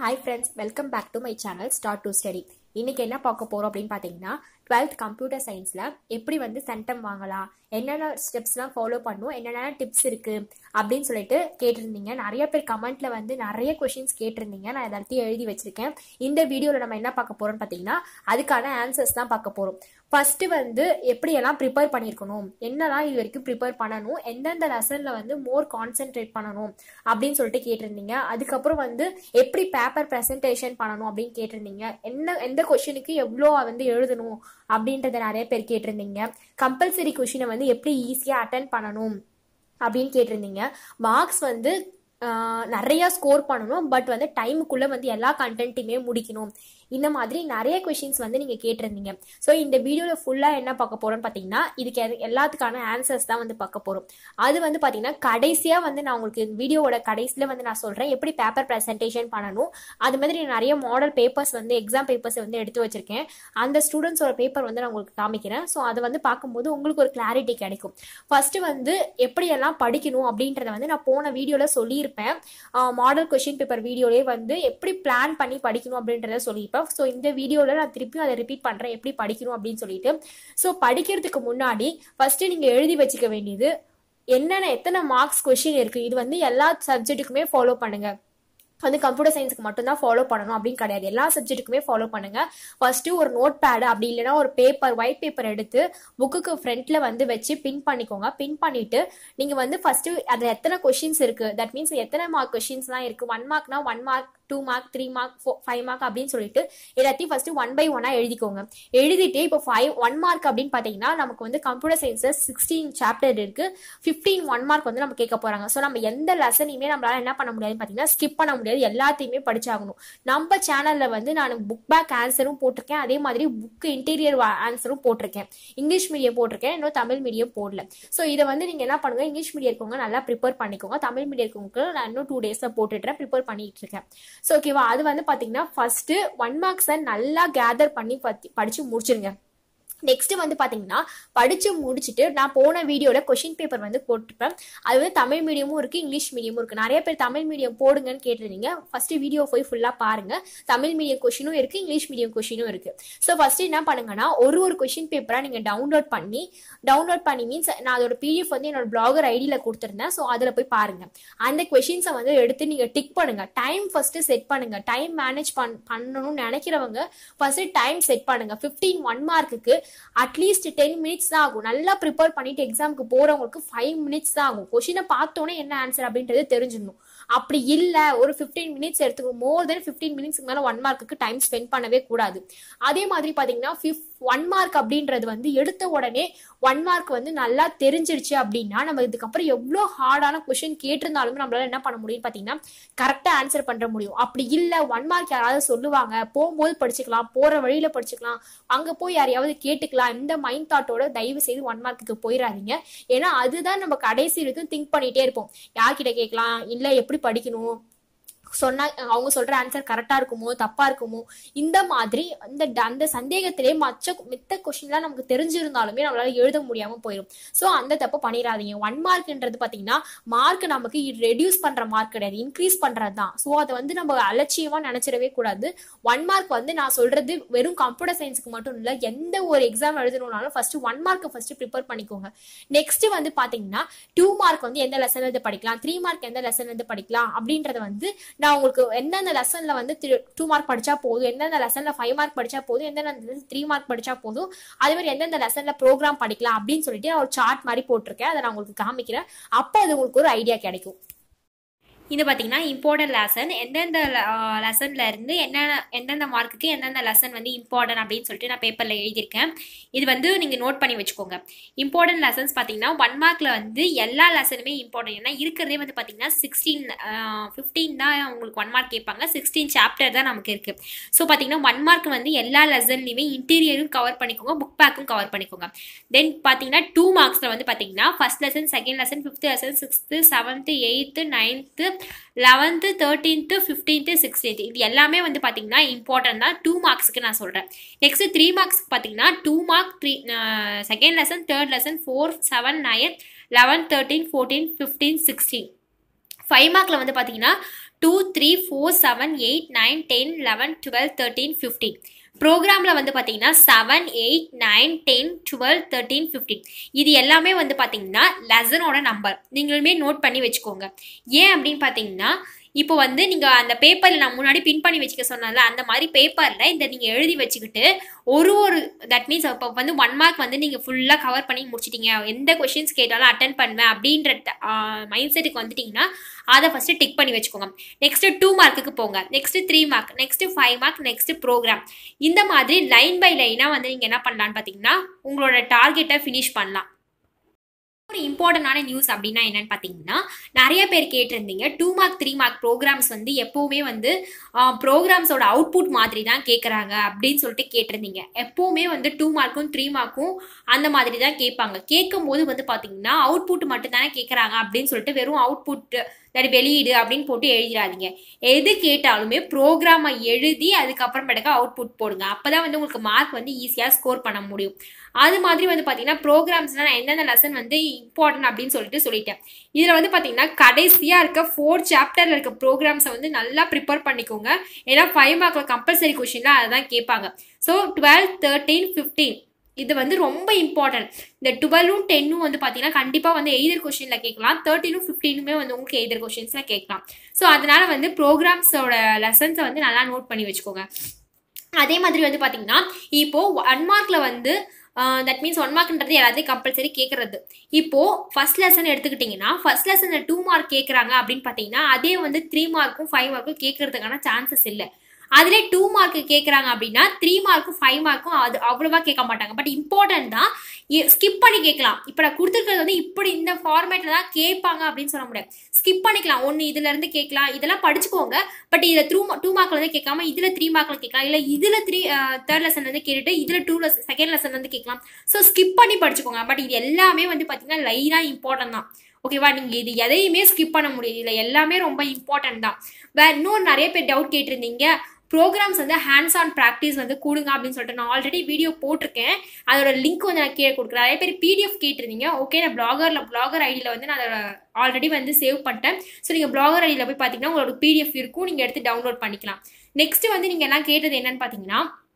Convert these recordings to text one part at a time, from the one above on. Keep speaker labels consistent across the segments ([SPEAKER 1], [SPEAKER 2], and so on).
[SPEAKER 1] hi friends welcome back to my channel start to study இன்னைக்கு என்ன பார்க்க போகிறோம் அப்படின்னு பார்த்தீங்கன்னா டுவெல்த் கம்ப்யூட்டர் சயின்ஸில் எப்படி வந்து சென்டம் வாங்கலாம் என்னென்ன ஸ்டெப்ஸ்லாம் ஃபாலோ பண்ணும் என்னென்ன டிப்ஸ் இருக்குது அப்படின்னு சொல்லிட்டு கேட்டிருந்தீங்க நிறைய பேர் கமெண்ட்ல வந்து நிறைய கொஷின்ஸ் கேட்டிருந்தீங்க நான் எல்லாத்தையும் எழுதி வச்சிருக்கேன் இந்த வீடியோவில் நம்ம என்ன பார்க்க போகிறோம்னு பார்த்தீங்கன்னா அதுக்கான ஆன்சர்ஸ் தான் பார்க்க போகிறோம் ஃபர்ஸ்ட் வந்து எப்படியெல்லாம் ப்ரிப்பேர் பண்ணியிருக்கணும் என்னெல்லாம் இது வரைக்கும் ப்ரிப்பேர் பண்ணணும் எந்தெந்த லெசனில் வந்து மோர் கான்சென்ட்ரேட் பண்ணணும் அப்படின்னு சொல்லிட்டு கேட்டிருந்தீங்க அதுக்கப்புறம் வந்து எப்படி பேப்பர் ப்ரெசன்டேஷன் பண்ணணும் அப்படின்னு கேட்டிருந்தீங்க என்ன எந்த கொஷினுக்கு எவ்வளோ வந்து எழுதணும் அப்படின்றத நிறைய பேர் கேட்டிருந்தீங்க கம்பல்சரி கொஷினை வந்து எப்படி ஈஸியாக அட்டன் பண்ணணும் அப்படின்னு கேட்டிருந்தீங்க மார்க்ஸ் வந்து ஆஹ், நிறைய ஸ்கோர் பண்ணணும் பட் வந்து டைமுக்குள்ளே வந்து எல்லா கண்டென்ட்டுமே முடிக்கணும் இந்த மாதிரி நிறைய கொஷின்ஸ் வந்து நீங்கள் கேட்டிருந்தீங்க ஸோ இந்த வீடியோவில் ஃபுல்லாக என்ன பார்க்க போகிறோம்னு பார்த்தீங்கன்னா இதுக்கு எது- எல்லாத்துக்கான ஆன்சர்ஸ் தான் வந்து பார்க்க போகிறோம் அது வந்து பார்த்தீங்கன்னா கடைசியாக வந்து நான் உங்களுக்கு வீடியோவோட கடைசியில் வந்து நான் சொல்கிறேன் எப்படி பேப்பர் ப்ரெசன்டேஷன் பண்ணணும் அது மாதிரி நிறைய மாடல் பேப்பர்ஸ் வந்து எக்ஸாம் பேப்பர்ஸ் வந்து எடுத்து வச்சிருக்கேன் அந்த ஸ்டூடெண்ட்ஸோட பேப்பர் வந்து நான் உங்களுக்கு காமிக்கிறேன் ஸோ அதை வந்து பார்க்கும்போது உங்களுக்கு ஒரு கிளாரிட்டி கிடைக்கும் ஃபர்ஸ்ட் வந்து எப்படியெல்லாம் படிக்கணும் அப்படின்றத வந்து நான் போன வீடியோவில் சொல்லியிருப்பேன் மாடல் கொஷின் பேப்பர் வீடியோலேயே வந்து எப்படி பிளான் பண்ணி படிக்கணும் அப்படின்றத சொல்லியிருப்பேன் ஸோ இந்த வீடியோவில் நான் திருப்பியும் அதை ரிப்பீட் பண்ணுறேன் எப்படி படிக்கணும் அப்படின்னு சொல்லிட்டு ஸோ படிக்கிறதுக்கு முன்னாடி ஃபர்ஸ்ட் நீங்கள் எழுதி வச்சுக்க வேண்டியது என்னென்ன எத்தனை மார்க்ஸ் கொஷின் இருக்குது இது வந்து எல்லா சப்ஜெக்ட்டுக்குமே ஃபாலோ பண்ணுங்க வந்து கம்ப்யூட்டர் சயின்ஸ்க்கு மட்டும்தான் ஃபாலோ பண்ணணும் அப்படின்னு கிடையாது எல்லா சப்ஜெக்ட்டுக்குமே ஃபாலோ பண்ணுங்க ஃபர்ஸ்ட் ஒரு நோட் பேடு அப்படி இல்லைன்னா ஒரு பேப்பர் ஒயிட் பேப்பர் எடுத்து புக்குக்கு ஃப்ரண்ட்ல வந்து வச்சு பின் பண்ணிக்கோங்க பின் பண்ணிட்டு நீங்க வந்து ஃபர்ஸ்ட் அது எத்தனை கொஷின்ஸ் இருக்கு தட் மீன்ஸ் எத்தனை மார்க் கொஷின்ஸ்லாம் இருக்கு ஒன் மார்க்னா one mark two mark three mark five mark அப்படின்னு சொல்லிட்டு எல்லாத்தையும் ஃபர்ஸ்ட் ஒன் பை ஒன்னா எழுதிக்கோங்க எழுதிட்டு இப்போ ஃபைவ் ஒன் மார்க் அப்படின்னு பார்த்தீங்கன்னா நமக்கு வந்து கம்ப்யூட்டர் சயின்ஸில் சிக்ஸ்டீன் சாப்டர் இருக்கு ஃபிஃப்டீன் ஒன் மார்க் வந்து நம்ம கேட்க போறாங்க ஸோ நம்ம எந்த லெசனையுமே நம்மளால என்ன பண்ண முடியாதுன்னு பார்த்தீங்கன்னா ஸ்கிப் பண்ண முடியாது எல்லாத்தையுமே படிச்சாகணும் நம்ம சேனல்ல வந்து நான் புக் பேக் ஆன்சரும் போட்டிருக்கேன் அதே மாதிரி புக் இன்டீரியர் ஆன்சரும் போட்டிருக்கேன் இங்கிலீஷ் மீடியம் போட்டிருக்கேன் இன்னும் தமிழ் மீடியம் போடல ஸோ இதை வந்து நீங்க என்ன பண்ணுங்க இங்கிலீஷ் மீடியம் இருக்கவங்க நல்லா ப்ரிப்பேர் பண்ணிக்கோங்க தமிழ் மீடியம் இருக்கவங்களுக்கு நான் இன்னும் டூ டேஸ்ல போட்டுட்டுறேன் ப்ரிப்பேர் பண்ணிட்டு இருக்கேன் ஸோ ஓகேவா அது வந்து பாத்தீங்கன்னா ஃபர்ஸ்ட் ஒன் மார்க்ஸை நல்லா கேதர் பண்ணி பத்தி படிச்சு முடிச்சிருங்க நெக்ஸ்ட் வந்து பாத்தீங்கன்னா படிச்சு முடிச்சுட்டு நான் போன வீடியோல கொஷின் பேப்பர் வந்து போட்டிருப்பேன் அது வந்து தமிழ் மீடியமும் இருக்கு இங்கிலீஷ் மீடியமும் இருக்கு நிறைய பேர் தமிழ் மீடியம் போடுங்கன்னு கேட்டிருந்தீங்க ஃபர்ஸ்ட் வீடியோ போய் ஃபுல்லா பாருங்க தமிழ் மீடியம் கொஷினும் இருக்கு இங்கிலீஷ் மீடியம் கொஷினும் இருக்கு ஸோ ஃபர்ஸ்ட் என்ன பண்ணுங்கன்னா ஒரு ஒரு கொஷின் பேப்பரா நீங்க டவுன்லோட் பண்ணி டவுன்லோட் பண்ணி மீன்ஸ் நான் அதோட பிடிஎஃப் வந்து என்னோட பிளாகர் ஐடியில கொடுத்துருந்தேன் ஸோ அதுல போய் பாருங்க அந்த கொஷின்ஸை வந்து எடுத்து நீங்க டிக் பண்ணுங்க டைம் ஃபர்ஸ்ட் செட் பண்ணுங்க டைம் மேனேஜ் பண் பண்ணணும்னு நினைக்கிறவங்க ஃபர்ஸ்ட் டைம் செட் பண்ணுங்க 15 ஒன் மார்க்குக்கு அட்லீஸ்ட் டென் மினிட்ஸ் தான் ஆகும் நல்லா ப்ரிப்பேர் பண்ணிட்டு எக்ஸாமுக்கு போறவங்களுக்கு ஃபைவ் மினிட்ஸ் தான் ஆகும் கொஷினை பார்த்தோன்னே என்ன ஆன்சர் அப்படின்றது தெரிஞ்சிடணும் அப்படி இல்ல ஒரு 15 மினிட்ஸ் எடுத்துக்கோ மோர் தென் 15 மினிட்ஸ்க்கு மேல ஒன் மார்க்குக்கு டைம் ஸ்பெண்ட் பண்ணவே கூடாது அதே மாதிரி பாத்தீங்கன்னா ஒன் மார்க் அப்படின்றது வந்து எடுத்த உடனே ஒன் மார்க் வந்து நல்லா தெரிஞ்சிருச்சு அப்படின்னா நம்ம இதுக்கப்புறம் எவ்வளோ ஹார்டான கொஷின் கேட்டிருந்தாலுமே நம்மளால என்ன பண்ண முடியும் பாத்தீங்கன்னா கரெக்டா ஆன்சர் பண்ற முடியும் அப்படி இல்ல ஒன் மார்க் யாராவது சொல்லுவாங்க போகும்போது படிச்சுக்கலாம் போற வழியில படிச்சுக்கலாம் அங்க போய் யாரையாவது கேட்டுக்கலாம் இந்த மைண்ட் தாட்டோட தயவு செய்து ஒன் மார்க்குக்கு போயிடாதீங்க ஏன்னா அதுதான் நம்ம கடைசி வரைக்கும் திங்க் பண்ணிட்டே இருப்போம் யார்கிட்ட கேட்கலாம் இல்ல எப்படி படிக்கணும் சொன்னா அவங்க சொல்ற ஆன்சர் கரெக்டா இருக்குமோ தப்பா இருக்குமோ இந்த மாதிரி அந்த அந்த சந்தேகத்திலே மற்ற மித்த கொஸ்டின்லாம் நமக்கு தெரிஞ்சிருந்தாலுமே நம்மளால எழுத முடியாம போயிடும் ஸோ அந்த தப்பு பண்ணிடாதீங்க ஒன் மார்க்ன்றது பாத்தீங்கன்னா மார்க் நமக்கு ரெடியூஸ் பண்ற மார்க் கிடையாது இன்க்ரீஸ் பண்றது தான் ஸோ அதை வந்து நம்ம அலட்சியமா நினைச்சிடவே கூடாது ஒன் மார்க் வந்து நான் சொல்றது வெறும் கம்ப்யூட்டர் சயின்ஸ்க்கு மட்டும் இல்ல எந்த ஒரு எக்ஸாம் எழுதணும்னாலும் first one mark first prepare பண்ணிக்கோங்க நெக்ஸ்ட் வந்து பாத்தீங்கன்னா டூ மார்க் வந்து எந்த லெசன்ல இருந்து படிக்கலாம் த்ரீ மார்க் எந்த லெசன்ல இருந்து படிக்கலாம் அப்படின்றத வந்து நான் உங்களுக்கு எந்தெந்த லெசன்ல வந்து டூ மார்க் படிச்சா போதும் எந்தெந்த லெசன்ல ஃபைவ் மார்க் படிச்சா போதும் எந்தெந்த த்ரீ மார்க் படிச்சா போதும் அதே மாதிரி எந்தெந்த லெசன்ல ப்ரோக்ராம் படிக்கலாம் அப்படின்னு சொல்லிட்டு நான் ஒரு சார்ட் மாதிரி போட்டிருக்கேன் அதை நான் உங்களுக்கு காமிக்கிறேன் அப்போ அது உங்களுக்கு ஒரு ஐடியா கிடைக்கும் இது பார்த்தீங்கன்னா இம்பார்ட்டன்ட் லெசன் எந்தெந்த லெசன்ல இருந்து என்னென்ன எந்தெந்த மார்க்குக்கு எந்தெந்த லெசன் வந்து இம்பார்ட்டன்ட் அப்படின்னு சொல்லிட்டு நான் பேப்பரில் எழுதியிருக்கேன் இது வந்து நீங்கள் நோட் பண்ணி வச்சுக்கோங்க இம்பார்ட்டன்ட் லெசன்ஸ் பார்த்தீங்கன்னா ஒன் மார்க்கில் வந்து எல்லா லெசனுமே இம்பார்ட்டன்ட் ஏன்னா இருக்கிறதே வந்து பார்த்தீங்கன்னா சிக்ஸ்டீன் ஃபிஃப்டீன் தான் உங்களுக்கு ஒன் மார்க் கேட்பாங்க சிக்ஸ்டீன் சாப்டர் தான் நமக்கு இருக்குது ஸோ பார்த்தீங்கன்னா ஒன் மார்க் வந்து எல்லா லெசன்லையுமே இன்டீரியரும் கவர் பண்ணிக்கோங்க புக் பேக்கும் கவர் பண்ணிக்கோங்க தென் பார்த்தீங்கன்னா டூ மார்க்ஸில் வந்து பார்த்தீங்கன்னா first lesson second lesson fifth lesson sixth seventh eighth ninth eleventh thirteenth fifteenth sixteenth இது எல்லாமே வந்து பார்த்தீங்கன்னா இம்பார்ட்டன்ட் தான் டூ மார்க்ஸ்க்கு நான் சொல்கிறேன் நெக்ஸ்ட் த்ரீ மார்க்ஸ்க்கு பார்த்தீங்கன்னா two mark three second lesson third lesson four seven nine eleven thirteen fourteen fifteen sixteen five மார்க்கில் வந்து பார்த்தீங்கன்னா two three four seven eight nine ten eleven twelve thirteen fifteen ப்ரோக்ராமில் வந்து பார்த்தீங்கன்னா seven eight nine ten twelve thirteen fifteen இது எல்லாமே வந்து பார்த்தீங்கன்னா லெசனோட நம்பர் நீங்களுமே நோட் பண்ணி வச்சுக்கோங்க ஏன் அப்படின்னு பார்த்தீங்கன்னா இப்போ வந்து நீங்கள் அந்த பேப்பரில் நான் முன்னாடி பின் பண்ணி வச்சுக்க சொன்னல அந்த மாதிரி பேப்பரில் இந்த நீங்கள் எழுதி வச்சுக்கிட்டு ஒரு ஒரு தட் மீன்ஸ் இப்போ வந்து ஒன் மார்க் வந்து நீங்கள் ஃபுல்லாக கவர் பண்ணி முடிச்சிட்டீங்க எந்த கொஷின்ஸ் கேட்டாலும் அட்டன் பண்ணுவேன் அப்படின்ற மைண்ட் செட்டுக்கு வந்துட்டிங்கன்னா அதை ஃபஸ்ட்டு டிக் பண்ணி வச்சுக்கோங்க நெக்ஸ்ட்டு டூ மார்க்குக்கு போங்க next three mark next five mark next program இந்த மாதிரி லைன் பை லைனாக வந்து நீங்கள் என்ன பண்ணலான்னு பார்த்தீங்கன்னா உங்களோட டார்கெட்டை ஃபினிஷ் பண்ணலாம் ஒரு இம்பார்ட்டண்டான நியூஸ் அப்படின்னா என்னன்னு பார்த்தீங்கன்னா நிறைய பேர் கேட்டிருந்தீங்க two mark three mark programs வந்து எப்போவுமே வந்து ப்ரோக்ராம்ஸோட அவுட்புட் மாதிரி தான் கேட்குறாங்க அப்படின்னு சொல்லிட்டு கேட்டிருந்தீங்க எப்போவுமே வந்து டூ மார்க்கும் த்ரீ மார்க்கும் அந்த மாதிரி தான் கேட்பாங்க கேட்கும் போது வந்து பார்த்தீங்கன்னா அவுட்புட் மட்டும் தானே கேட்குறாங்க அப்படின்னு சொல்லிட்டு வெறும் அவுட்புட் இல்லாட்டி வெளியீடு அப்படின்னு போட்டு எழுதிடாதீங்க எது கேட்டாலுமே ப்ரோக்ராமை எழுதி அதுக்கப்புறமேட்டுக்கு அவுட்புட் போடுங்க அப்போ தான் வந்து உங்களுக்கு மார்க் வந்து ஈஸியாக ஸ்கோர் பண்ண முடியும் அது மாதிரி வந்து பார்த்தீங்கன்னா ப்ரோக்ராம்ஸ்னால் நான் எந்தெந்த லெசன் வந்து இம்பார்ட்டன்ட் அப்படின்னு சொல்லிட்டு சொல்லிட்டேன் இதில் வந்து பார்த்தீங்கன்னா கடைசியாக இருக்க ஃபோர் சாப்டரில் இருக்க ப்ரோக்ராம்ஸை வந்து நல்லா ப்ரிப்பேர் பண்ணிக்கோங்க ஏன்னா ஃபைவ் மார்க்கில் கம்பல்சரி கொஷினில் அதுதான் கேட்பாங்க ஸோ டுவெல் தேர்ட்டீன் ஃபிஃப்டீன் இது வந்து ரொம்ப இம்பார்ட்டன்ட் இந்த டுவெலும் டென்னும் வந்து பார்த்தீங்கன்னா கண்டிப்பாக வந்து எய்தர் கொஷினில் கேட்கலாம் தேர்ட்டினும் ஃபிஃப்டீனுமே வந்து உங்களுக்கு எய்தர் கொஷின்ஸில் கேட்கலாம் ஸோ அதனால வந்து ப்ரோக்ராம்ஸோட லெசன்ஸை வந்து நல்லா நோட் பண்ணி வச்சுக்கோங்க அதே மாதிரி வந்து பார்த்தீங்கன்னா இப்போ ஒன் மார்க்கில் வந்து தட் மீன்ஸ் ஒன் மார்க்ன்றது எல்லாத்தையும் கம்பல்சரி கேட்கறது இப்போ ஃபர்ஸ்ட் லெசன் எடுத்துக்கிட்டிங்கன்னா ஃபர்ஸ்ட் லெசனில் டூ மார்க் கேட்குறாங்க அப்படின்னு பார்த்தீங்கன்னா அதே வந்து த்ரீ மார்க்கும் ஃபைவ் மார்க்கும் கேட்கறதுக்கான சான்சஸ் இல்லை அதிலே டூ மார்க் கேட்குறாங்க அப்படின்னா த்ரீ மார்க்கும் ஃபைவ் மார்க்கும் அது அவ்வளோவா கேட்க மாட்டாங்க பட் இம்பார்ட்டன்ட் தான் ஸ்கிப் பண்ணி கேட்கலாம் இப்போ நான் கொடுத்துருக்கிறது வந்து இப்படி இந்த ஃபார்மேட்டில் தான் கேட்பாங்க அப்படின்னு சொல்ல முடியாது ஸ்கிப் பண்ணிக்கலாம் ஒன்று இதுலேருந்து கேட்கலாம் இதெல்லாம் படிச்சுக்கோங்க பட் இதில் த்ரூ டூ மார்க்லேருந்து கேட்காம இதில் த்ரீ மார்க்கில் கேட்கலாம் இல்லை இதில் த்ரீ தேர்ட் லெசன்லேருந்து கேட்டுட்டு இதில் டூ லெசன் செகண்ட் லெசன்லேருந்து கேட்கலாம் ஸோ ஸ்கிப் பண்ணி படிச்சுக்கோங்க பட் இது எல்லாமே வந்து பார்த்தீங்கன்னா லைனாக இம்பார்ட்டன்ட் தான் ஓகேவா நீங்கள் இது எதையுமே ஸ்கிப் பண்ண முடியாது இல்லை எல்லாமே ரொம்ப இம்பார்ட்டன்ட் தான் வேற இன்னும் நிறைய பேர் டவுட் கேட்டிருந்தீங்க ப்ரோக்ராம்ஸ் வந்து ஹேண்ட்ஸ் ஆன் ப்ராக்டிஸ் வந்து கொடுங்க அப்படின்னு சொல்லிட்டு நான் ஆல்ரெடி வீடியோ போட்டிருக்கேன் அதோட லிங்க் வந்து நான் கீழே கொடுக்குறேன் நிறைய பேர் பிடிஎஃப் கேட்டிருந்தீங்க ஓகே நான் பிளாகரில் பிளாகர் ஐடியில் வந்து நான் அதை ஆல்ரெடி வந்து சேவ் பண்ணிட்டேன் ஸோ நீங்கள் பிளாகர் ஐடியில் போய் பார்த்தீங்கன்னா உங்களோட பிடிஎஃப் இருக்கும் நீங்கள் எடுத்து டவுன்லோட் பண்ணிக்கலாம் நெக்ஸ்ட் வந்து நீங்கள் எல்லாம் கேட்டது என்னன்னு பார்த்தீங்கன்னா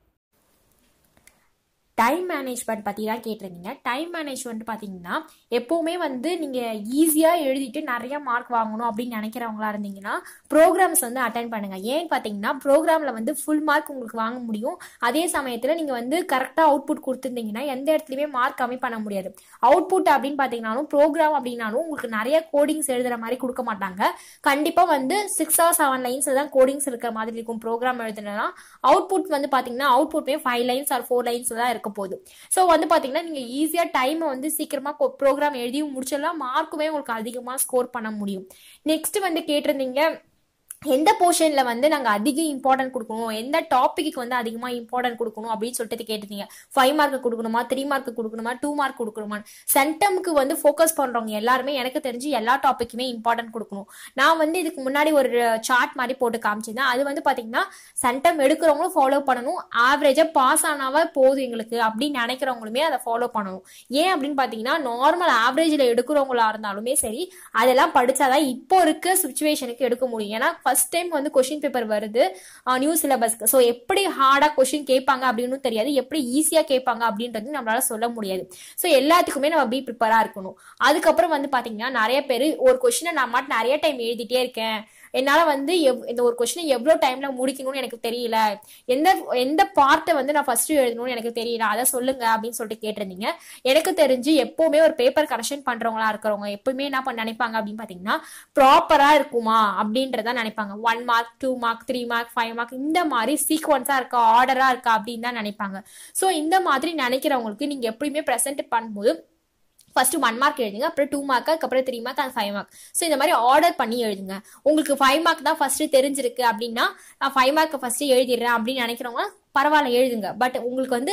[SPEAKER 1] டைம் மேனேஜ்மெண்ட் பற்றி தான் கேட்டிருந்தீங்க டைம் மேனேஜ்மெண்ட் பார்த்தீங்கன்னா எப்போவுமே வந்து நீங்கள் ஈஸியாக எழுதிட்டு நிறைய மார்க் வாங்கணும் அப்படின்னு நினைக்கிறவங்களா இருந்தீங்கன்னா ப்ரோக்ராம்ஸ் வந்து அட்டன் பண்ணுங்கள் ஏன்னு பார்த்தீங்கன்னா ப்ரோக்ராமில் வந்து ஃபுல் மார்க் உங்களுக்கு வாங்க முடியும் அதே சமயத்தில் நீங்கள் வந்து கரெக்டாக அவுட்புட் கொடுத்துருந்தீங்கன்னா எந்த இடத்துலையுமே மார்க் கம்மி பண்ண முடியாது அவுட்புட் அப்படின்னு பார்த்தீங்கன்னாலும் ப்ரோக்ராம் அப்படின்னாலும் உங்களுக்கு நிறைய கோடிங்ஸ் எழுதுகிற மாதிரி கொடுக்க மாட்டாங்க கண்டிப்பாக வந்து சிக்ஸ் ஆர் செவன் லைன்ஸில் தான் கோடிங்ஸ் இருக்கிற மாதிரி இருக்கும் ப்ரோக்ராம் எழுதுனா அவுட்புட் வந்து பார்த்தீங்கன்னா அவுட்புட்மே ஃபைவ் லைன்ஸ் ஆர் ஃபோர் லைன்ஸில் தான் இருக்கும் இருக்க போகுது ஸோ வந்து பார்த்தீங்கன்னா நீங்கள் ஈஸியாக டைமை வந்து சீக்கிரமாக ப்ரோக்ராம் எழுதியும் முடிச்சிடலாம் மார்க்குமே உங்களுக்கு அதிகமாக ஸ்கோர் பண்ண முடியும் நெக்ஸ்ட் வந்து கேட்டிருந்தீங்க எந்த போர்ஷனில் வந்து நாங்கள் அதிக இம்பார்ட்டன்ட் கொடுக்கணும் எந்த டாப்பிக்கு வந்து அதிகமாக இம்பார்ட்டன்ட் கொடுக்கணும் அப்படின்னு சொல்லிட்டு கேட்டிருந்தீங்க ஃபைவ் மார்க் கொடுக்கணுமா த்ரீ மார்க் கொடுக்கணுமா டூ மார்க் கொடுக்கணுமா சென்டமுக்கு வந்து ஃபோக்கஸ் பண்ணுறவங்க எல்லாருமே எனக்கு தெரிஞ்சு எல்லா டாப்பிக்குமே இம்பார்ட்டன்ட் கொடுக்கணும் நான் வந்து இதுக்கு முன்னாடி ஒரு சார்ட் மாதிரி போட்டு காமிச்சிருந்தேன் அது வந்து பார்த்தீங்கன்னா சென்டம் எடுக்கிறவங்களும் ஃபாலோ பண்ணணும் ஆவரேஜாக பாஸ் ஆனாவே போதும் எங்களுக்கு அப்படின்னு நினைக்கிறவங்களுமே அதை ஃபாலோ பண்ணணும் ஏன் அப்படின்னு பார்த்தீங்கன்னா நார்மல் ஆவரேஜில் எடுக்கிறவங்களா இருந்தாலுமே சரி அதெல்லாம் படித்தாதான் இப்போ இருக்க சுச்சுவேஷனுக்கு எடுக்க முடியும் ஏன்னா ஃபர்ஸ்ட் டைம் வந்து கொஷின் பேப்பர் வருது நியூ சிலபஸ்க்கு ஸோ எப்படி ஹார்டாக கொஷின் கேட்பாங்க அப்படின்னு தெரியாது எப்படி ஈஸியாக கேட்பாங்க அப்படின்றது நம்மளால சொல்ல முடியாது ஸோ எல்லாத்துக்குமே நம்ம பி ப்ரிப்பராக இருக்கணும் அதுக்கப்புறம் வந்து பார்த்தீங்கன்னா நிறைய பேர் ஒரு கொஷினை நான் மட்டும் நிறைய டைம் எழுதிட்டே இருக்கேன் என்னால் வந்து எவ் இந்த ஒரு கொஷினை எவ்வளோ டைமில் முடிக்கணும்னு எனக்கு தெரியல எந்த எந்த பார்ட்டை வந்து நான் ஃபஸ்ட்டு எழுதணும்னு எனக்கு தெரியல அதை சொல்லுங்க அப்படின்னு சொல்லிட்டு கேட்டிருந்தீங்க எனக்கு தெரிஞ்சு எப்போவுமே ஒரு பேப்பர் கரெக்ஷன் பண்ணுறவங்களா இருக்கிறவங்க எப்பவுமே என்ன பண்ண நினைப்பாங்க அப்படின்னு பார்த்தீங்கன்னா ப்ராப்பராக இருக்குமா அப்படின்றத நினைப்பாங்க one mark two mark three mark five mark இந்த மாதிரி சீக்வன்ஸாக இருக்கா ஆர்டராக இருக்கா அப்படின்னு தான் நினைப்பாங்க ஸோ இந்த மாதிரி நினைக்கிறவங்களுக்கு நீங்கள் எப்படியுமே ப்ரெசென்ட் பண்ணும்போது ஃபர்ஸ்ட் ஒன் மார்க் எழுதுங்க அப்புறம் டூ மார்க் அதுக்கப்புறம் three mark and five mark so இந்த மாதிரி ஆர்டர் பண்ணி எழுதுங்க உங்களுக்கு ஃபைவ் மார்க் தான் ஃபர்ஸ்ட் தெரிஞ்சிருக்கு அப்படின்னா நான் ஃபைவ் மார்க் ஃபர்ஸ்ட் எழுதிடுறேன் அப்படின்னு நினைக்கிறவங்க பரவாயில்ல எழுதுங்க பட் உங்களுக்கு வந்து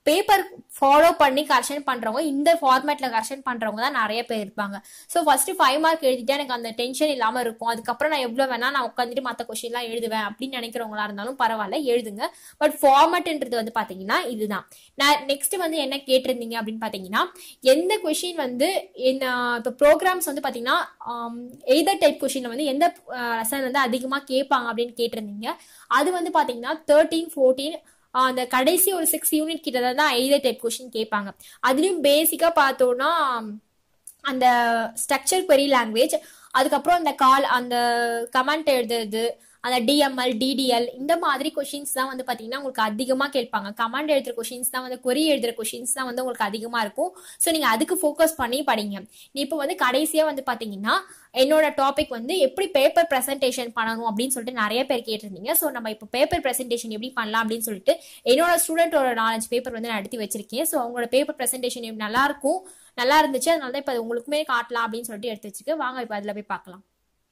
[SPEAKER 1] பேப்பர் ஃபாலோ பண்ணி கரெக்ஷன் பண்றவங்க இந்த ஃபார்மேட்ல கரெக்ஷன் பண்றவங்க தான் நிறைய பேர் இருப்பாங்க ஸோ ஃபர்ஸ்ட் ஃபைவ் மார்க் எழுதிட்டு எனக்கு அந்த டென்ஷன் இல்லாம இருக்கும் அதுக்கப்புறம் நான் எவ்வளவு வேணா நான் உட்காந்துட்டு மற்ற கொஸ்டின்லாம் எழுதுவேன் அப்படின்னு நினைக்கிறவங்களா இருந்தாலும் பரவாயில்ல எழுதுங்க பட் ஃபார்மேட்ன்றது வந்து பாத்தீங்கன்னா இதுதான் நான் நெக்ஸ்ட் வந்து என்ன கேட்டிருந்தீங்க அப்படின்னு பாத்தீங்கன்னா எந்த கொஷின் வந்து என்ன இப்போ ப்ரோக்ராம்ஸ் வந்து பாத்தீங்கன்னா எய்தர் டைப் கொஷின்ல வந்து எந்த லெசன் வந்து அதிகமா கேட்பாங்க அப்படின்னு கேட்டிருந்தீங்க அது வந்து பாத்தீங்கன்னா தேர்ட்டீன் ஃபோர்டீன் அந்த கடைசி ஒரு சிக்ஸ் யூனிட் கிட்ட தான் எய்தர் டைப் கொஷின் கேட்பாங்க அதுலயும் பேசிக்கா பார்த்தோம்னா அந்த ஸ்ட்ரக்சர் query லாங்குவேஜ் அதுக்கப்புறம் அந்த கால் அந்த கமெண்ட் எழுதுறது அந்த டிஎம்எல் டிடிஎல் இந்த மாதிரி கொஷின்ஸ் தான் வந்து பார்த்தீங்கன்னா உங்களுக்கு அதிகமாக கேட்பாங்க கமாண்ட் எழுதுற கொஷின்ஸ் தான் வந்து கொரி எழுதுற கொஷின்ஸ் தான் வந்து உங்களுக்கு அதிகமாக இருக்கும் ஸோ நீங்கள் அதுக்கு ஃபோக்கஸ் பண்ணி படிங்க இப்போ வந்து கடைசியாக வந்து பார்த்தீங்கன்னா என்னோட டாபிக் வந்து எப்படி பேப்பர் ப்ரெசன்டேஷன் பண்ணணும் அப்படின்னு சொல்லிட்டு நிறைய பேர் கேட்டிருந்தீங்க ஸோ நம்ம இப்போ பேப்பர் ப்ரெசன்டேஷன் எப்படி பண்ணலாம் அப்படின்னு சொல்லிட்டு என்னோட ஸ்டூடெண்ட்டோட நாலஞ்சு பேப்பர் வந்து நான் எடுத்து வச்சிருக்கேன் ஸோ அவங்களோட பேப்பர் ப்ரெசன்டேஷன் நல்லா இருக்கும் நல்லா இருந்துச்சு அதனால தான் இப்போ உங்களுக்குமே காட்டலாம் அப்படின்னு சொல்லிட்டு எடுத்து வச்சுக்க வாங்க இப்போ அதில் போய் பார்க்கலாம்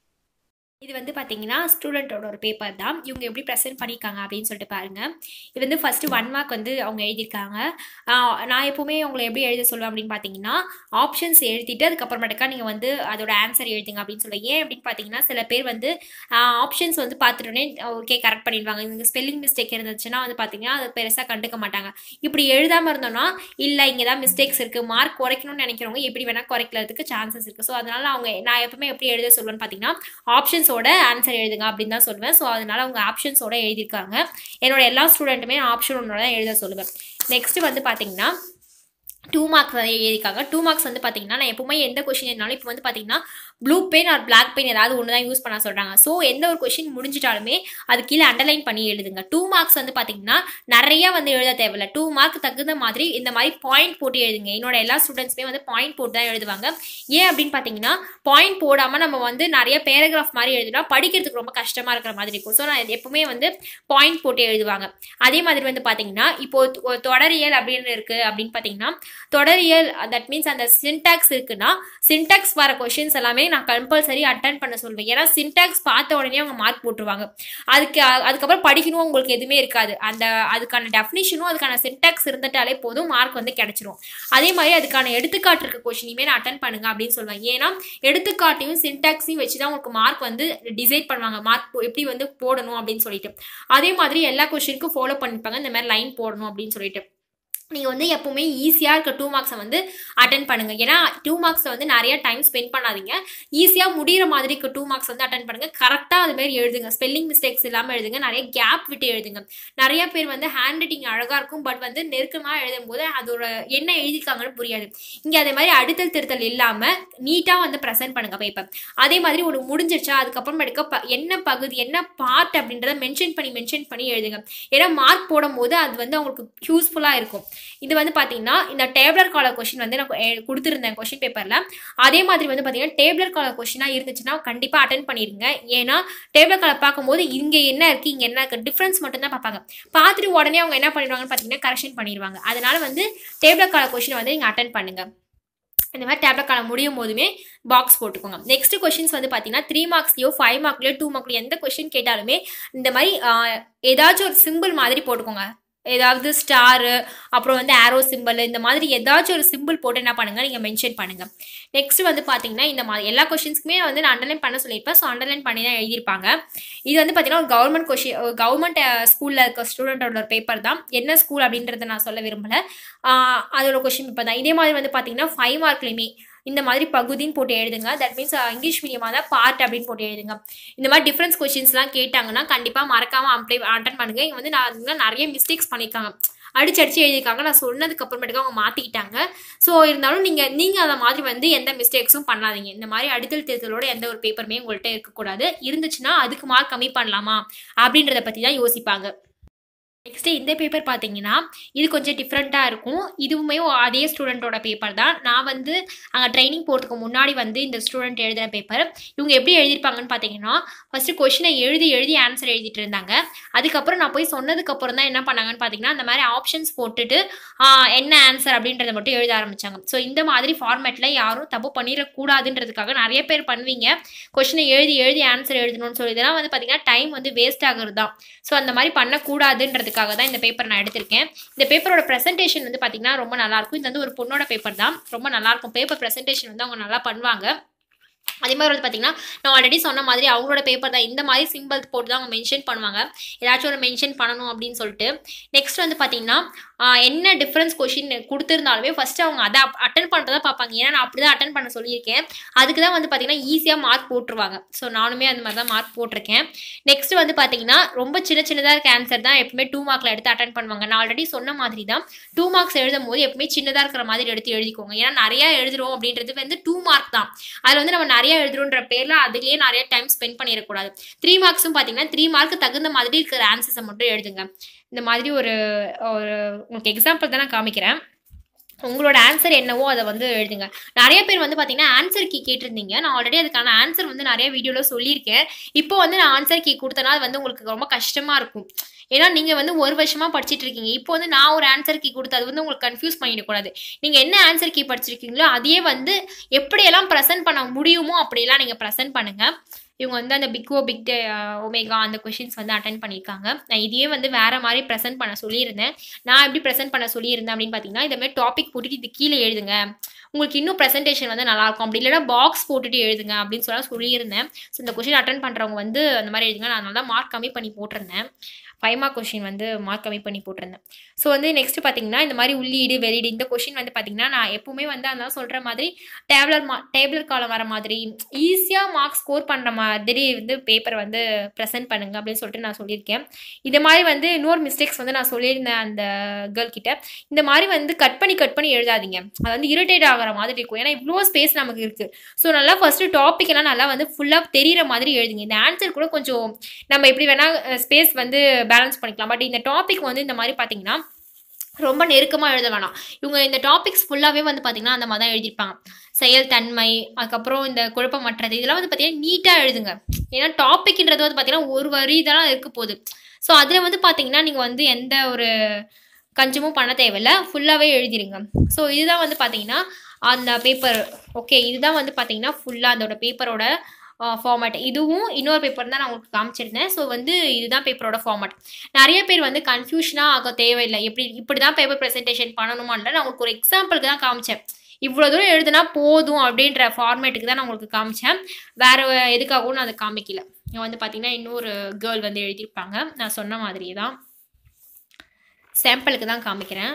[SPEAKER 1] இது வந்து பார்த்தீங்கன்னா ஸ்டூடெண்ட்டோட ஒரு பேப்பர் தான் இவங்க எப்படி ப்ரெசென்ட் பண்ணியிருக்காங்க அப்படின்னு சொல்லிட்டு பாருங்க இது வந்து ஃபர்ஸ்ட் ஒன் மார்க் வந்து அவங்க எழுதியிருக்காங்க ஆஹ் நான் எப்பவுமே உங்களை எப்படி எழுத சொல்லுவேன் அப்படின்னு பார்த்தீங்கன்னா ஆப்ஷன்ஸ் எழுதிட்டு அதுக்கப்புறமேட்டுக்கா நீங்கள் வந்து அதோட ஆன்சர் எழுதுங்க அப்படின்னு சொல்லுவேன் ஏன் அப்படின்னு பார்த்தீங்கன்னா சில பேர் வந்து ஆப்ஷன்ஸ் வந்து பார்த்துட்டோன்னே ஓகே கரெக்ட் பண்ணிடுவாங்க இவங்க ஸ்பெல்லிங் மிஸ்டேக் இருந்துச்சுன்னா வந்து பார்த்தீங்கன்னா அது பெருசாக கண்டுக்க மாட்டாங்க இப்படி எழுதாமல் இருந்தோம்னா இல்லை இங்கே தான் மிஸ்டேக்ஸ் இருக்குது மார்க் குறைக்கணும்னு நினைக்கிறவங்க எப்படி வேணால் குறைக்கிறதுக்கு சான்சஸ் இருக்குது ஸோ அதனால அவங்க நான் எப்பவுமே எப்படி எழுத சொல்லுவேன்னு பார்த்தீங்கன்னா ஆப்ஷன்ஸோட ஆன்சர் எழுதுங்க அப்படின்னு தான் சொல்லுவேன் ஸோ அதனால அவங்க ஆப்ஷன்ஸோட எழுதியிருக்காங்க என்னோட எல்லா ஸ்டூடெண்ட்டுமே ஆப்ஷனோட தான் எழுத சொல்லுவேன் நெக்ஸ்ட் வந்து பார்த்தீங்கன்னா டூ மார்க்ஸ் வந்து எழுதியிருக்காங்க டூ மார்க்ஸ் வந்து பார்த்தீங்கன்னா நான் எப்பவுமே எந்த கொஷின் இருந்தாலும் இப்போ வந்து பார்த்தீங்கன்னா blue pen or black pen ஏதாவது ஒன்று தான் யூஸ் பண்ண சொல்கிறாங்க ஸோ எந்த ஒரு கொஷின் முடிஞ்சிட்டாலுமே அது கீழே அண்டர்லைன் பண்ணி எழுதுங்க டூ மார்க்ஸ் வந்து பார்த்தீங்கன்னா நிறைய வந்து எழுத தேவையில்ல டூ மார்க் தகுந்த மாதிரி இந்த மாதிரி பாயிண்ட் போட்டு எழுதுங்க என்னோட எல்லா ஸ்டூடெண்ட்ஸுமே வந்து பாயிண்ட் போட்டு தான் எழுதுவாங்க ஏன் அப்படின்னு பார்த்தீங்கன்னா பாயிண்ட் போடாமல் நம்ம வந்து நிறைய பேராகிராஃப் மாதிரி எழுதுனா படிக்கிறதுக்கு ரொம்ப கஷ்டமாக இருக்கிற மாதிரி இருக்கும் ஸோ நான் எப்பவுமே வந்து பாயிண்ட் போட்டு எழுதுவாங்க அதே மாதிரி வந்து பார்த்தீங்கன்னா இப்போ தொ- தொடரியல் அப்படின்னு இருக்கு அப்படின்னு பார்த்தீங்கன்னா தொடரியல் தட் மீன்ஸ் அந்த சின்டாக்ஸ் இருக்குன்னா சின்டாக்ஸ் வர கொஷின்ஸ் எல்லாமே நான் கம்பல்சரி அட்டன் பண்ண சொல்வேன் ஏன்னா சின்டாக்ஸ் பார்த்த உடனே அவங்க மார்க் போட்டுருவாங்க அதுக்கு அதுக்கப்புறம் படிக்கணும் உங்களுக்கு எதுவுமே இருக்காது அந்த அதுக்கான டெஃபினிஷனும் அதுக்கான சின்டாக்ஸ் இருந்துட்டாலே போதும் மார்க் வந்து கிடைச்சிரும் அதே மாதிரி அதுக்கான எடுத்துக்காட்டு இருக்க கொஷினையுமே நான் அட்டன் பண்ணுங்க அப்படின்னு சொல்லுவேன் ஏன்னா எடுத்துக்காட்டையும் சின்டாக்ஸையும் வச்சு தான் உங்களுக்கு மார்க் வந்து டிசைட் பண்ணுவாங்க மார்க் எப்படி வந்து போடணும் அப்படின்னு சொல்லிட்டு அதே மாதிரி எல்லா கொஷினுக்கும் ஃபாலோ பண்ணிப்பாங்க இந்த மாதிரி லைன் போடணும் அப்படின்னு சொல்லிட்டு நீங்கள் வந்து எப்பவுமே ஈஸியாக இருக்க டூ மார்க்ஸை வந்து அட்டன் பண்ணுங்க ஏன்னா டூ மார்க்ஸை வந்து நிறைய டைம் ஸ்பெண்ட் பண்ணாதீங்க ஈஸியாக முடிகிற மாதிரி இருக்க டூ மார்க்ஸ் வந்து அட்டன் பண்ணுங்க கரெக்டாக அது மாதிரி எழுதுங்க ஸ்பெல்லிங் மிஸ்டேக்ஸ் இல்லாமல் எழுதுங்க நிறைய கேப் விட்டு எழுதுங்க நிறைய பேர் வந்து ஹேண்ட் ரைட்டிங் அழகாக இருக்கும் பட் வந்து நெருக்கமாக எழுதும் போது அதோட என்ன எழுதியிருக்காங்கன்னு புரியாது இங்கே அதே மாதிரி அடித்தல் திருத்தல் இல்லாமல் நீட்டாக வந்து ப்ரெசென்ட் பண்ணுங்க பேப்பர் அதே மாதிரி ஒரு முடிஞ்சிருச்சா அதுக்கப்புறம் எடுக்க ப என்ன பகுதி என்ன பார்ட் அப்படின்றத மென்ஷன் பண்ணி மென்ஷன் பண்ணி எழுதுங்க ஏன்னா மார்க் போடும் போது அது வந்து அவங்களுக்கு யூஸ்ஃபுல்லாக இருக்கும் இது வந்து பார்த்தீங்கன்னா இந்த டேபிளர் காலர் கொஷின் வந்து நான் எ- கொடுத்துருந்தேன் கொஷின் பேப்பரில் அதே மாதிரி வந்து பார்த்தீங்கன்னா டேபிளர் காலர் கொஷினாக இருந்துச்சுன்னா கண்டிப்பாக அட்டன் பண்ணிடுங்க ஏன்னா டேபிளர் காலர் பார்க்கும்போது இங்கே என்ன இருக்குது இங்கே என்ன இருக்குது டிஃப்ரென்ஸ் மட்டும்தான் பார்ப்பாங்க பார்த்துட்டு உடனே அவங்க என்ன பண்ணிடுவாங்கன்னு பார்த்தீங்கன்னா கரெக்ஷன் பண்ணிடுவாங்க அதனால வந்து டேபிளர் காலர் கொஷினை வந்து நீங்கள் அட்டன் பண்ணுங்க இந்த மாதிரி டேப்லெட் காலம் முடியும் போதுமே பாக்ஸ் போட்டுக்கோங்க நெக்ஸ்ட் கொஷின்ஸ் வந்து பார்த்தீங்கன்னா த்ரீ மார்க்ஸ்லையோ ஃபைவ் மார்க்லையோ டூ மார்க்லையோ எந்த கொஷின் கேட்டாலுமே இந்த மாதிரி ஆஹ், ஏதாச்சும் ஒரு சிம்பிள் மாதிரி போட்டுக்கோங்க ஏதாவது ஸ்டாரு அப்புறம் வந்து ஆரோ சிம்பிள் இந்த மாதிரி ஏதாச்சும் ஒரு சிம்பிள் போட்டு என்ன பண்ணுங்க நீங்கள் மென்ஷன் பண்ணுங்க நெக்ஸ்ட் வந்து பார்த்தீங்கன்னா இந்த மாதிரி எல்லா கொஷின்ஸ்க்குமே வந்து நான் அண்டர்லைன் பண்ண சொல்லியிருப்பேன் ஸோ அண்டர்லைன் பண்ணி தான் எழுதியிருப்பாங்க இது வந்து பார்த்தீங்கன்னா ஒரு கவர்மெண்ட் கொஷின் கவர்மெண்ட் ஸ்கூலில் இருக்க ஸ்டூடெண்ட்டோட ஒரு பேப்பர் தான் என்ன ஸ்கூல் அப்படின்றத நான் சொல்ல விரும்பல ஆஹ் அதோட கொஷின் பேப்பர் தான் இதே மாதிரி வந்து பார்த்தீங்கன்னா ஃபைவ் மார்க்லையுமே இந்த மாதிரி பகுதின்னு போட்டு எழுதுங்க தட் மீன்ஸ் இங்கிலீஷ் மீடியமாக தான் பார்ட் அப்படின்னு போட்டு எழுதுங்க இந்த மாதிரி டிஃப்ரென்ஸ் கொஷின்ஸ்லாம் கேட்டாங்கன்னா கண்டிப்பாக மறக்காமல் அப்ளை அட்டன் பண்ணுங்க இங்க வந்து நான் இன்னும் நிறைய மிஸ்டேக்ஸ் பண்ணியிருக்காங்க அடிச்சு அடிச்சு எழுதியிருக்காங்க நான் சொன்னதுக்கு அப்புறமேட்டுக்கு அவங்க மாற்றிக்கிட்டாங்க ஸோ இருந்தாலும் நீங்கள் நீங்கள் அந்த மாதிரி வந்து எந்த மிஸ்டேக்ஸும் பண்ணாதீங்க இந்த மாதிரி அடித்தல் தேர்தலோட எந்த ஒரு பேப்பருமே உங்கள்கிட்ட இருக்கக்கூடாது இருந்துச்சுன்னா அதுக்கு மார்க் கம்மி பண்ணலாமா அப்படின்றத பற்றி தான் யோசிப்பாங்க நெக்ஸ்ட் இந்த பேப்பர் பார்த்தீங்கன்னா இது கொஞ்சம் டிஃப்ரெண்ட்டாக இருக்கும் இதுவுமே அதே ஸ்டூடெண்ட்டோட பேப்பர் தான் நான் வந்து அங்கே ட்ரைனிங் போகிறதுக்கு முன்னாடி வந்து இந்த ஸ்டூடெண்ட் எழுதின பேப்பர் இவங்க எப்படி எழுதியிருப்பாங்கன்னு பார்த்தீங்கன்னா ஃபஸ்ட்டு கொஷினை எழுதி எழுதி ஆன்சர் எழுதிட்டு இருந்தாங்க அதுக்கப்புறம் நான் போய் சொன்னதுக்கப்புறம் தான் என்ன பண்ணாங்கன்னு பார்த்தீங்கன்னா அந்த மாதிரி ஆப்ஷன்ஸ் போட்டுட்டு ஆஹ், என்ன ஆன்சர் அப்படின்றத மட்டும் எழுத ஆரம்பிச்சாங்க ஸோ இந்த மாதிரி ஃபார்மேட்டில் யாரும் தப்பு பண்ணிடக்கூடாதுன்றதுக்காக நிறைய பேர் பண்ணுவீங்க கொஷினை எழுதி எழுதி ஆன்சர் எழுதணும்னு சொல்லி இதெல்லாம் வந்து பார்த்தீங்கன்னா டைம் வந்து வேஸ்ட் ஆகுறது தான் ஸோ அந்த மாதிரி பண்ணக்கூடாதுன்றதுக்காக அப்படின்றதுக்காக தான் இந்த பேப்பர் நான் எடுத்திருக்கேன் இந்த பேப்பரோட ப்ரெசன்டேஷன் வந்து பார்த்தீங்கன்னா ரொம்ப நல்லாயிருக்கும் இது வந்து ஒரு பொண்ணோட பேப்பர் தான் ரொம்ப நல்லாயிருக்கும் பேப்பர் ப்ரெசன்டேஷன் வந்து அவங்க நல்லா பண்ணுவாங்க அதே மாதிரி வந்து பார்த்தீங்கன்னா நான் ஆல்ரெடி சொன்ன மாதிரி அவங்களோட பேப்பர் தான் இந்த மாதிரி சிம்பிள் போட்டு தான் அவங்க மென்ஷன் பண்ணுவாங்க ஏதாச்சும் ஒரு மென்ஷன் பண்ணணும் அப்படின்னு சொல்லிட்டு நெக்ஸ்ட் வந்து பார்த்தீங்கன்னா ஆஹ் என்ன டிஃப்ரென்ஸ் கொஷின் கொடுத்துருந்தாலுமே ஃபஸ்ட்டு அவங்க அதை அட்டன் பண்ணுறதா பார்ப்பாங்க ஏன்னா நான் அப்படி தான் அட்டன் பண்ண சொல்லியிருக்கேன் அதுக்கு தான் வந்து பார்த்தீங்கன்னா ஈஸியாக மார்க் போட்டுருவாங்க ஸோ நானுமே அந்த மாதிரி தான் மார்க் போட்டிருக்கேன் நெக்ஸ்ட் வந்து பார்த்தீங்கன்னா ரொம்ப சின்ன சின்னதாக இருக்க ஆன்சர் தான் எப்பவுமே டூ மார்க்கில் எடுத்து அட்டன் பண்ணுவாங்க நான் ஆல்ரெடி சொன்ன மாதிரி தான் டூ மார்க்ஸ் எழுதும் போது எப்பவுமே சின்னதாக இருக்கிற மாதிரி எடுத்து எழுதிக்கோங்க ஏன்னா நிறையா எழுதுறோம் அப்படின்றது வந்து டூ மார்க் தான் அதில் வந்து நம்ம நிறைய எழுதுறோன்ற பேரில் அதுலேயே நிறைய டைம் ஸ்பெண்ட் பண்ணிடக்கூடாது த்ரீ மார்க்ஸும் பார்த்தீங்கன்னா த்ரீ மார்க் தகுந்த மாதிரி இருக்கிற ஆன்சர்ஸை மட்டும் எழுதுங்க இந்த மாதிரி ஒரு ஒரு உங்களுக்கு எக்ஸாம்பிள் தான் நான் காமிக்கிறேன் உங்களோட ஆன்சர் என்னவோ அதை வந்து எழுதுங்க நிறைய பேர் வந்து பார்த்தீங்கன்னா ஆன்சர் கீ கேட்டிருந்தீங்க நான் ஆல்ரெடி அதுக்கான ஆன்சர் வந்து நிறைய வீடியோவில் சொல்லியிருக்கேன் இப்போ வந்து நான் ஆன்சர் கீ கொடுத்தனா அது வந்து உங்களுக்கு ரொம்ப கஷ்டமாக இருக்கும் ஏன்னா நீங்கள் வந்து ஒரு வருஷமாக படிச்சிட்டு இருக்கீங்க இப்போ வந்து நான் ஒரு ஆன்சர் கீ கொடுத்து அது வந்து உங்களுக்கு கன்ஃபியூஸ் பண்ணிடக்கூடாது நீங்கள் என்ன ஆன்சர் கீ படிச்சிருக்கீங்களோ அதையே வந்து எப்படியெல்லாம் ப்ரெசென்ட் பண்ண முடியுமோ அப்படியெல்லாம் நீங்கள் ப்ரெசென்ட் பண்ணுங்கள் இவங்க வந்து அந்த பிக் ஓ பிக் ஒமேகா அந்த கொஷின்ஸ் வந்து அட்டன் பண்ணியிருக்காங்க நான் இதையே வந்து வேறு மாதிரி ப்ரெசென்ட் பண்ண சொல்லியிருந்தேன் நான் எப்படி ப்ரெசென்ட் பண்ண சொல்லியிருந்தேன் அப்படின்னு பார்த்தீங்கன்னா இந்த மாதிரி டாபிக் போட்டுட்டு இது கீழே எழுதுங்க உங்களுக்கு இன்னும் ப்ரெசன்டேஷன் வந்து நல்லாயிருக்கும் அப்படி இல்லைனா பாக்ஸ் போட்டுட்டு எழுதுங்க அப்படின்னு சொல்ல சொல்லியிருந்தேன் ஸோ இந்த கொஷின் அட்டன் பண்ணுறவங்க வந்து அந்த மாதிரி எழுதுங்க நான் நல்லா மார்க் கம்மி பண்ணி போட்டிருந்தேன் ஃபைவ் மார்க் கொஷின் வந்து மார்க் கம்மி பண்ணி போட்டிருந்தேன் ஸோ வந்து நெக்ஸ்ட் பார்த்தீங்கன்னா இந்த மாதிரி உள்ளீடு வெளியீடு இந்த கொஷின் வந்து பார்த்தீங்கன்னா நான் எப்பவுமே வந்து அதெல்லாம் சொல்கிற மாதிரி டேப்லர் மா டேப்லர் காலம் வர மாதிரி ஈஸியாக மார்க் ஸ்கோர் பண்ணுற மாதிரி வந்து பேப்பர் வந்து ப்ரெசென்ட் பண்ணுங்க அப்படின்னு சொல்லிட்டு நான் சொல்லியிருக்கேன் இந்த மாதிரி வந்து இன்னொரு மிஸ்டேக்ஸ் வந்து நான் சொல்லியிருந்தேன் அந்த கேர்ள் கிட்ட இந்த மாதிரி வந்து கட் பண்ணி கட் பண்ணி எழுதாதீங்க அது வந்து இரிட்டேட் ஆகிற மாதிரி இருக்கும் ஏன்னா இவ்வளோ ஸ்பேஸ் நமக்கு இருக்குது ஸோ நல்லா ஃபஸ்ட்டு டாபிக் எல்லாம் நல்லா வந்து ஃபுல்லாக தெரியிற மாதிரி எழுதுங்க இந்த ஆன்சர் கூட கொஞ்சம் நம்ம எப்படி வேணால் ஸ்பேஸ் வந்து பேலன்ஸ் பண்ணிக்கலாம் பட் இந்த டாபிக் வந்து இந்த மாதிரி பார்த்தீங்கன்னா ரொம்ப நெருக்கமாக எழுத வேணாம் இவங்க இந்த டாபிக்ஸ் ஃபுல்லாகவே வந்து பார்த்திங்கன்னா அந்த மாதிரி தான் எழுதியிருப்பாங்க செயல் தன்மை அதுக்கப்புறம் இந்த குழப்பமற்றது இதெல்லாம் வந்து பார்த்தீங்கன்னா நீட்டாக எழுதுங்க ஏன்னா டாபிக்ன்றது வந்து பார்த்தீங்கன்னா ஒரு வரி தான் இருக்க போகுது ஸோ அதில் வந்து பார்த்தீங்கன்னா நீங்கள் வந்து எந்த ஒரு கஞ்சமும் பண்ண தேவையில்ல ஃபுல்லாகவே எழுதிருங்க ஸோ இதுதான் வந்து பார்த்தீங்கன்னா அந்த பேப்பர் ஓகே இதுதான் வந்து பார்த்தீங்கன்னா ஃபுல்லாக அதோட பேப்பரோட ஃபார்மேட் இதுவும் இன்னொரு பேப்பர் தான் நான் உங்களுக்கு காமிச்சிருந்தேன் ஸோ வந்து இதுதான் பேப்பரோட ஃபார்மேட் நிறைய பேர் வந்து கன்ஃபியூஷனாக ஆக தேவையில்லை எப்படி இப்படி தான் பேப்பர் ப்ரெசன்டேஷன் பண்ணணுமான்ல நான் உங்களுக்கு ஒரு எக்ஸாம்பிளுக்கு தான் காமிச்சேன் இவ்வளோ தூரம் எழுதுனா போதும் அப்படின்ற ஃபார்மேட்டுக்கு தான் நான் உங்களுக்கு காமிச்சேன் வேறு எதுக்காகவும் நான் அதை காமிக்கல வந்து பார்த்தீங்கன்னா இன்னொரு கேர்ள் வந்து எழுதியிருப்பாங்க நான் சொன்ன மாதிரியே தான் சாம்பிளுக்கு தான் காமிக்கிறேன்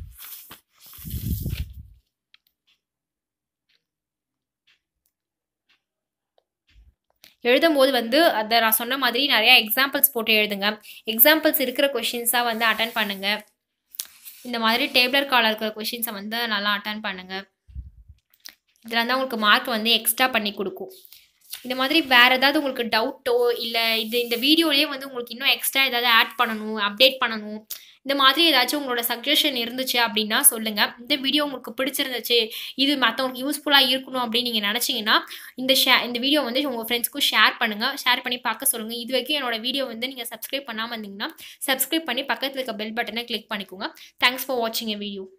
[SPEAKER 1] எழுதும்போது வந்து அதை நான் சொன்ன மாதிரி நிறையா எக்ஸாம்பிள்ஸ் போட்டு எழுதுங்க எக்ஸாம்பிள்ஸ் இருக்கிற கொஷின்ஸாக வந்து அட்டன் பண்ணுங்கள் இந்த மாதிரி டேபிளர் காலில் இருக்கிற கொஷின்ஸை வந்து நல்லா அட்டன் பண்ணுங்கள் இதில் தான் உங்களுக்கு மார்க் வந்து எக்ஸ்ட்ரா பண்ணி கொடுக்கும் இந்த மாதிரி வேறு ஏதாவது உங்களுக்கு டவுட்டோ இல்லை இது இந்த வீடியோலேயே வந்து உங்களுக்கு இன்னும் எக்ஸ்ட்ரா ஏதாவது ஆட் பண்ணணும் அப்டேட் பண்ணணும் இந்த மாதிரி ஏதாச்சும் உங்களோட சஜஷன் இருந்துச்சு அப்படின்னா சொல்லுங்கள் இந்த வீடியோ உங்களுக்கு பிடிச்சிருந்துச்சு இது மற்றவங்களுக்கு யூஸ்ஃபுல்லாக இருக்கணும் அப்படின்னு நீங்கள் நினச்சிங்கன்னா இந்த ஷே இந்த வீடியோ வந்து உங்கள் ஃப்ரெண்ட்ஸ்க்கும் ஷேர் பண்ணுங்கள் ஷேர் பண்ணி பார்க்க சொல்லுங்கள் இது வரைக்கும் என்னோட வீடியோ வந்து நீங்கள் சப்ஸ்கிரைப் பண்ணாமல் இருந்தீங்கன்னா சப்ஸ்கிரைப் பண்ணி பக்கத்தில் இருக்க பெல் பட்டனை கிளிக் பண்ணிக்கோங்க தேங்க்ஸ் ஃபார் வாட்சிங் எ வீடியோ